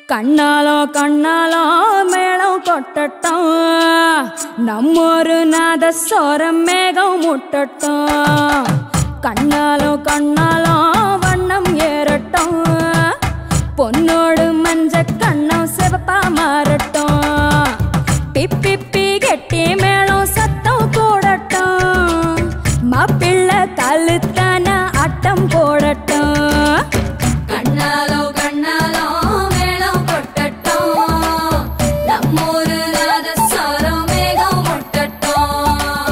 கண்ணாலோ கண்ணாலோ மேளம் கொட்டட்டும் நம்மொரு நாதஸ்வரம் மேகம் முட்டட்டும் கண்ணாலோ கண்ணாலோ வண்ணம் ஏறட்டும் பொன்னோடு மஞ்ச கண்ணம் சிவப்பா மாறட்டும் பிப்பி கெட்டி மேளம் சத்தம் கூடட்டும் மாப்பிள்ளை கழுத்தான ஆட்டம் போடட்டும் கண்ணாலோ கண்ணாலோ மேளம் கொட்டட்டும் நம்மூரு ராதசாரம் மேகம் முட்டட்டும்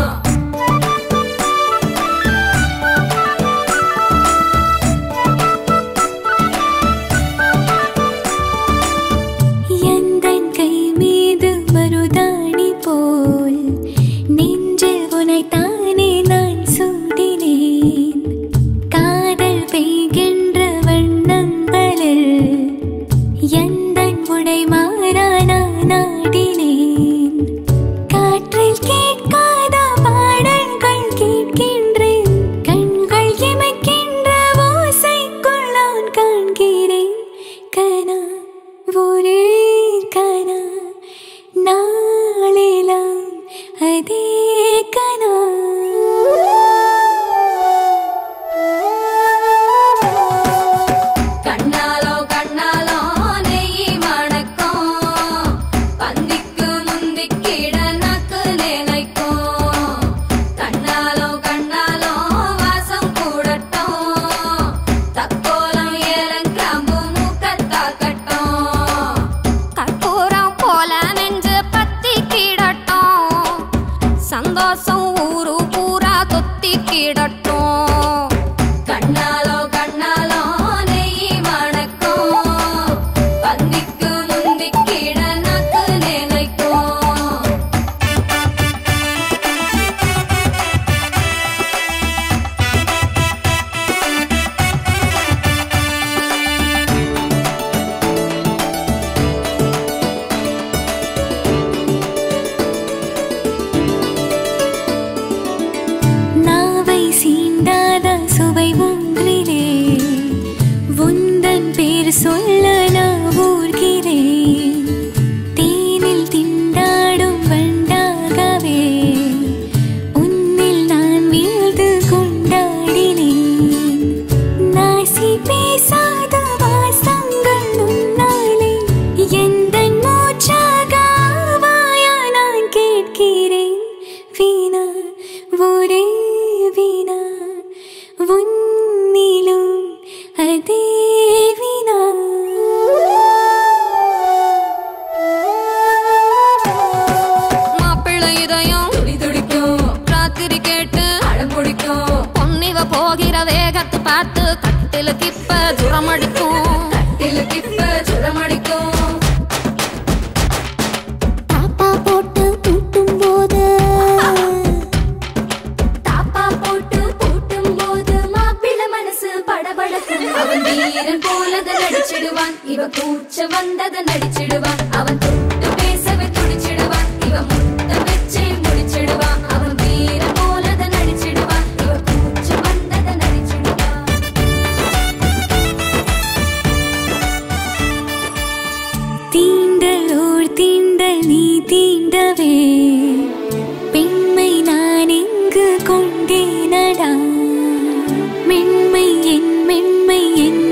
எந்தன் கை மீது மருதாணி போல் நெஞ்சில் உனைத்தானே நான் சூடினேன் காதல் பெய்கின்ற வண்ணங்களில் எந்தன் உடை மாறா நான் நாடினேன் காற்றில் கேட்காத பாடல்கள் கேட்கின்றேன் கண்கள் இமைக்கின்ற ஓசைக்குள் நான் காண்கிறேன் கனா ஒரே கனா நாளெல்லாம் அதே கனா கண்ணாலோ கண்ணாலோ நெய் மணக்கும் பந்திக்கு முந்திக்கிட நக்கு நிலைக்கும் கண்ணாலோ கண்ணாலோ வாசம் கூடட்டும் தக்கோலம் ஏலங்கிராம்பு மூக்கத்தாக்கட்டும் கற்பூரம் போல நெஞ்சு பத்தி கிடட்டும் சந்தோஷம் ஊரு பூரா தொத்தி கிடட்டும் கண்ணாலோ கண்ணாலோ நெய் மணக்கும் பந்திக்கு முந்திக்கிட நக்கு நிலைக்கும் நாவை சீண்டாத சுவை ஒன்றிலே உந்தன் பேர் சொல்ல நான் ஊர்கிறேன் தேனில் திண்டாடும் வண்டாகவே உன்னில் நான் வீழ்ந்து கொண்டாடினேன் நாசி பேசாத வாசங்கள் உன்னாலே எந்தன் மூச்சாக ஆவாயா நான் கேட்கிறேன் வீணா ஒரே வீணா உன்னிலும் அதே வீணா மாப்பிள்ளை இதயம் துடி துடிக்கும் ராத்திரி கேட்டு அடம் பிடிக்கும் பொன்னிவ போகிற வேகத்தை பார்த்து கட்டில கிப்ப துரமடிக்கும் திலுக்கிப்ப சுடமடிக்கும் தாப்பா போட்டு பூட்டும் போது தாப்பா போட்டு பூட்டும் போது மாப்பிள்ளை மனசு படபடக்கும் அவன் வீரன் போலத நடிச்சிடுவான் இவ கூச்ச வந்தத நடிச்சிடுவான் அவன் தொட்டு பேசவே துடிச்சிடுவான் இவ முத்த வச்சே முடிச்சிடுவான் அவன் வீரன் போலத நடிச்சிடுவான் இவ கூச்ச வந்தத நடிச்சிடுவான் தீண்டல் ஓர் தீண்டல் நீ தீண்டவே பெண்மை நான் எங்கு கொண்டேனடா மென்மை என் மென்மை என்